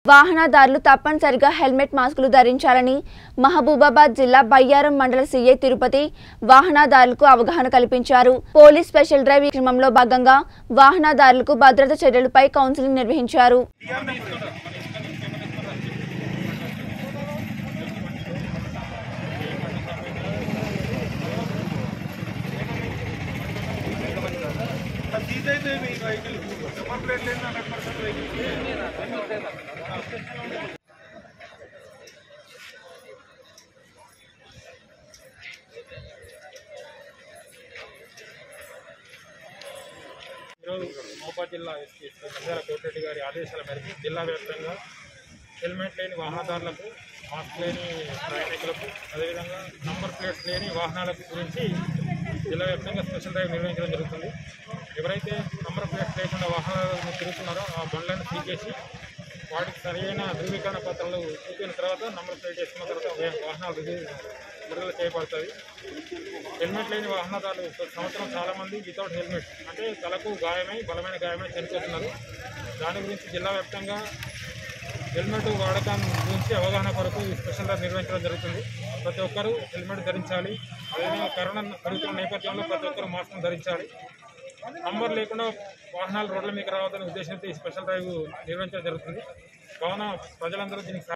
వాహనదారులు తప్పనిసరిగా హెల్మెట్ మాస్కులు ధరించాలని మహబూబాబాద్ జిల్లా బయ్యారం మండల సీఐ తిరుపతి వాహనదారులకు అవగాహన కల్పించారు పోలీస్ స్పెషల్ డ్రైవ్ ఈ క్రమంలో భాగంగా వాహనదారులకు భద్రత చర్యలపై కౌన్సిలింగ్ నిర్వహించారు ఈరోజు మహబూబాద్ జిల్లా ఎస్పీ శ్రీ నంద్యాల కోటిరెడ్డి గారి ఆదేశాల మేరకు జిల్లా వ్యాప్తంగా హెల్మెట్ లేని వాహనదారులకు మాస్క్ లేని ప్రయాణికులకు అదేవిధంగా నంబర్ ప్లేట్స్ లేని వాహనాలకు గురించి జిల్లా వ్యాప్తంగా స్పెషల్ డ్రైవ్ నిర్వహించడం జరుగుతుంది ఎవరైతే నంబర్ ప్లేట్స్ లేకుండా వాహనాలను తిరుగుతున్నారో ఆ బండ్లను తీసేసి వాటికి సరైన ధృవీకరణ పత్రాలు చూపిన తర్వాత నంబర్ ప్లేట్ వేసుకున్న తర్వాత వా- వాహనాలు రిలీజ్ విడుదల చేయబడతాయి హెల్మెట్ లేని వాహనదారులు ప్రతి సంవత్సరం చాలా మంది వితౌట్ హెల్మెట్ అంటే తలకు గాయమై బలమైన గాయమై చనిపోతున్నారు దాని గురించి జిల్లా వ్యాప్తంగా హెల్మెట్ వాడకం గురించి అవగాహన కొరకు ఈ స్పెషల్ డ్రైవ్ నిర్వహించడం జరుగుతుంది ప్రతి ఒక్కరూ హెల్మెట్ ధరించాలి అదేవిధంగా కరోనా పెరుగుతున్న నేపథ్యంలో ప్రతి ఒక్కరూ మాస్క్ ధరించాలి నంబర్ లేకుండా వాహనాలు రోడ్ల మీకు రావద్దనే ఉద్దేశంతో ఈ స్పెషల్ డ్రైవ్ నిర్వహించడం జరుగుతుంది కావున ప్రజలందరూ దీనికి